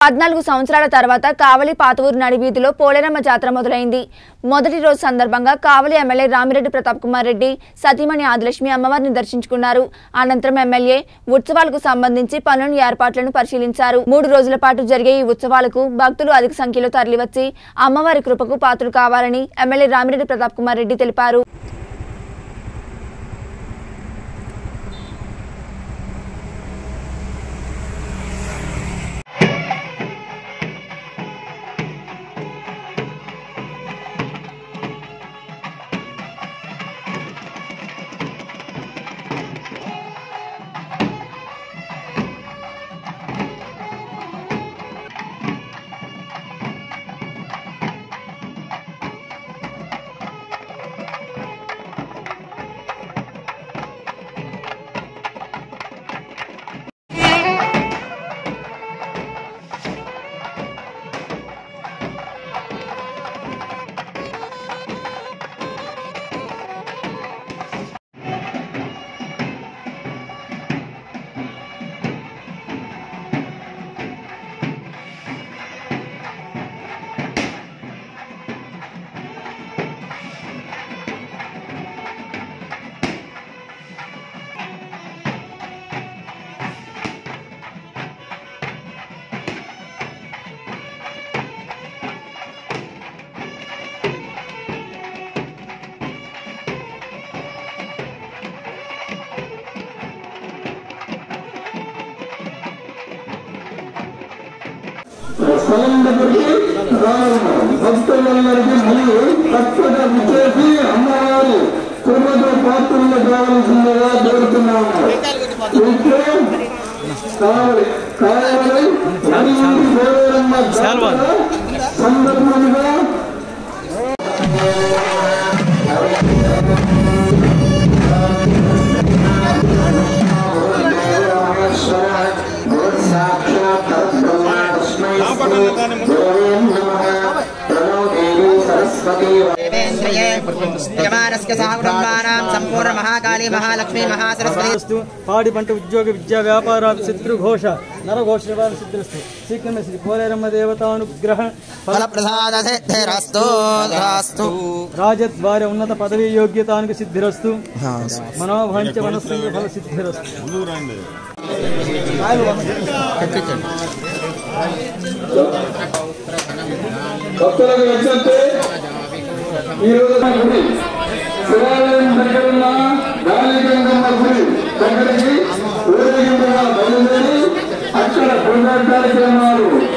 పద్నాలుగు సంవత్సరాల తర్వాత కావలి పాతూరు నడివీధిలో పోలేరమ్మ జాతర మొదలైంది మొదటి రోజు సందర్భంగా కావలి ఎమ్మెల్యే రామిరెడ్డి ప్రతాప్ కుమార్ రెడ్డి సతీమణి ఆదిలక్ష్మి అమ్మవారిని దర్శించుకున్నారు అనంతరం ఎమ్మెల్యే ఉత్సవాలకు సంబంధించి పనులను ఏర్పాట్లను పరిశీలించారు మూడు రోజుల పాటు జరిగే ఈ ఉత్సవాలకు భక్తులు అధిక సంఖ్యలో తరలివచ్చి అమ్మవారి కృపకు పాత్రలు కావాలని ఎమ్మెల్యే రామిరెడ్డి ప్రతాప్ కుమార్ రెడ్డి తెలిపారు స్థలం దగ్గరికి రావడం భక్తులందరికీ మరియు తప్పగా విచ్చేసి అమ్మవారి కృపతో పాత్రలు కావలసిందిగా కోరుతున్నాము ఇప్పుడు కావాలి కావాలి నడిమింటి గోరమ్మ జాతర సందర్భంగా దేవేంద్రియే యజమానస్య సహ కుటుంబానాం సంపూర్ణ మహాకాళీ మహాలక్ష్మీ మహాసరస్వతి సిద్ధిరస్తు పాడి పంట ఉద్యోగ విద్యా వ్యాపార శత్రుఘోష నరఘోష నివారణ సిద్ధిరస్తు శ్రీకరణ శ్రీ పోలేరమ్మ దేవతానుగ్రహ ఫలప్రసాద సిద్ధిరస్తు రాస్తు రాజద్వార ఉన్నత పదవీ యోగ్యతానికి సిద్ధిరస్తు మనోభాంచ మనస్సంగ ఫల సిద్ధిరస్తు భక్తులకు వచ్చేస్తే ఈ రోజు మన గుడి శివాలయం దగ్గర ఉన్న గాలిగంగమ్మ గుడి దగ్గరికి ఊరేగింపుగా బయలుదేరి అక్కడ పూజా కార్యక్రమాలు